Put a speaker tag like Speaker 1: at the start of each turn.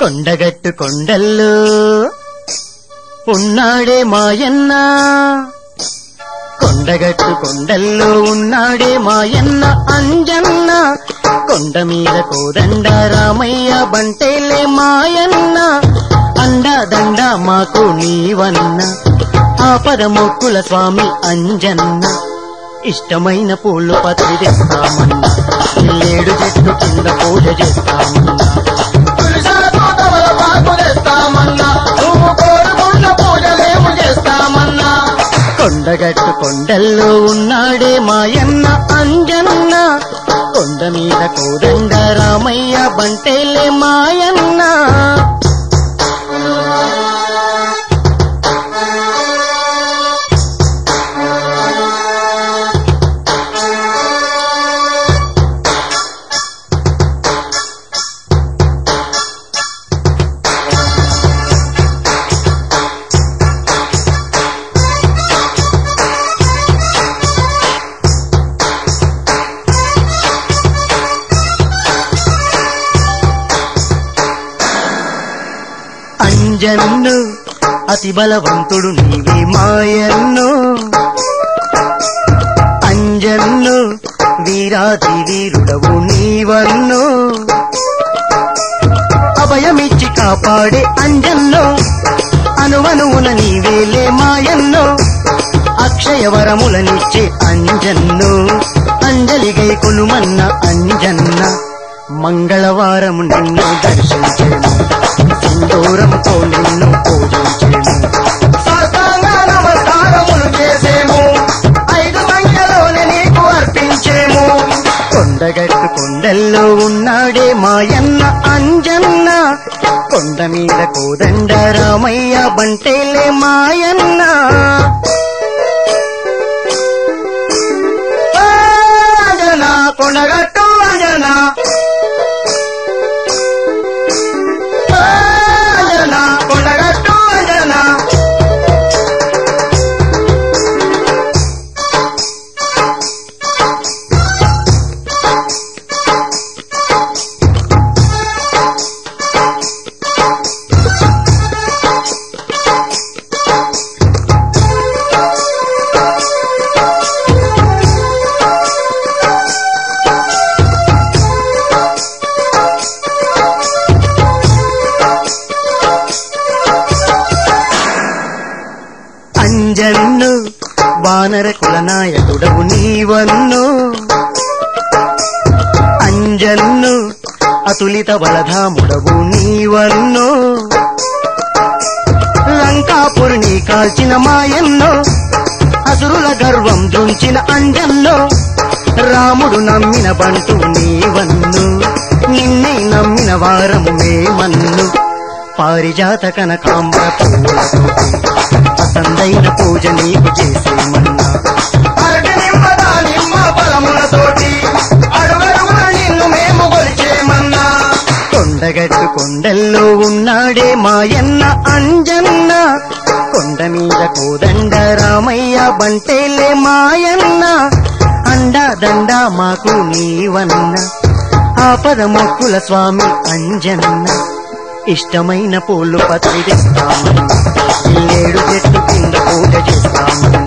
Speaker 1: కొండగట్టు కొండల్లో ఉన్నాడే మాయన్న కొండగట్టు కొండల్లో ఉన్నాడే మాయన్న అంజన్న కొండ మీద కోదండ రామయ్య బంటేలే మాయన్న అండా దండ మాకు నీవన్న ఆపద మొక్కుల స్వామి అంజన్న ఇష్టమైన పూలు పత్రి తెస్తామన్నా ఏడు చెట్టు కింద పూజ చేస్తామన్నా
Speaker 2: తులసాల తోటవల పాకు తెస్తామన్నా నువ్వు కోరుకున్న పూజలేము చేస్తామన్నా
Speaker 1: కొండగట్టు కొండల్లో ఉన్నాడే మాయన్న అంజన్న కొండ మీద కోదండ రామయ్య బంటేలే మాయన్న అంజన్ను అతి బలవంతుడు నీవే మాయన్ను అంజన్ను వీరాది వీరుడవు నీవన్ను అభయమిచ్చి కాపాడే అంజన్ను అనువనువున నీవేలే మాయన్ను అక్షయ వరములనిచ్చే అంజన్ను అంజలిగై కొలుమన్న అంజన్న మంగళవారం నిన్ను దర్శించేను సింధూరంతో నిన్ను పూజించేను
Speaker 2: సాష్టాంగ నమస్కారములు చేసేము ఐదు సంఖ్యలోనే నీకు అర్పించేము
Speaker 1: కొండగట్టు కొండల్లో ఉన్నాడే మాయన్న అంజన్న కొండ మీద కోదండ రామయ్య బంటేలే మాయన్న
Speaker 2: ఆ, అంజనా కొండగట్టు అంజనా ఆ, అంజనా కొండగట్టు అంజనా
Speaker 1: అంజన్ను వానర కులనాయకుడవు నీవన్ను అంజన్ను అతులిత బలధాముడవు నీవన్ను లంకాపురిని కాల్చిన మాయన్నో అసురుల గర్వం దృంచిన అంజన్నో రాముడు నమ్మిన బంటు నీవన్ను నిన్నే నమ్మిన వారము మేమన్ను పారిజాత కనకాంబర పూలతోటి అసందైన పూజ నీకు చేసేమన్నా
Speaker 2: అరటి నిమ్మ దానిమ్మ ఫలములతోటి అడుగడుగున నిన్ను మేము కొలిచేమన్నా
Speaker 1: కొండగట్టు కొండల్లో ఉన్నాడే మాయన్న అంజన్న కొండ మీద కోదండ రామయ్య బంటేలే మాయన్న అండా దండ మాకు నీవన్న ఆపద మొక్కుల స్వామి అంజన్న ఇష్టమైన పూలు పత్రి తెస్తామన్నా ఏడు చెట్టు కింద పూజ చేస్తామన్నా